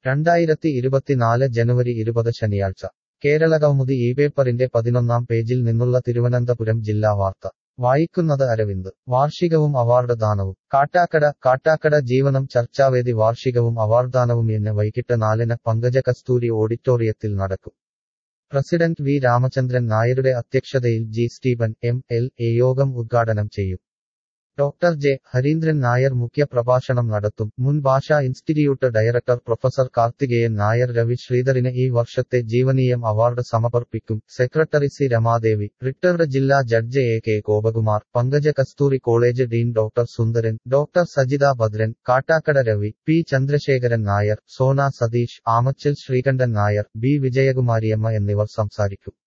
രണ്ടായിരത്തി ഇരുപത്തിനാല് ജനുവരി ഇരുപത് ശനിയാഴ്ച കേരളകൗമുദി ഈ പേപ്പറിന്റെ പതിനൊന്നാം പേജിൽ നിന്നുള്ള തിരുവനന്തപുരം ജില്ലാ വാർത്ത വായിക്കുന്നത് അരവിന്ദ് വാർഷികവും അവാർഡ് ദാനവും കാട്ടാക്കട കാട്ടാക്കട ജീവനം ചർച്ചാവേദി വാർഷികവും അവാർഡ്ദാനവും ഇന്ന് വൈകിട്ട് നാലിന് പങ്കജ കസ്തൂരി ഓഡിറ്റോറിയത്തിൽ നടക്കും പ്രസിഡന്റ് വി രാമചന്ദ്രൻ നായരുടെ അധ്യക്ഷതയിൽ G Stephen M L A യോഗം ഉദ്ഘാടനം ചെയ്യും ഡോക്ടർ ജെ ഹരീന്ദ്രൻ നായർ മുഖ്യ പ്രഭാഷണം നടത്തും മുൻ ഭാഷാ institute director professor Karthikeyan Nair Ravi ശ്രീധറിന് ഈ വർഷത്തെ ജീവനീയം അവാർഡ് സമർപ്പിക്കും സെക്രട്ടറി സി രമാദേവി റിട്ടയർഡ് ജില്ലാ judge A K Gopakumar Pankaja Kasthuri college dean doctor Sundaran doctor Sajitha Bhadran Kattakada Ravi P Chandrasekharan Nair Sona Satheesh Amachal Sreekantan Nair B Vijayakumariamma എന്നിവർ സംസാരിക്കും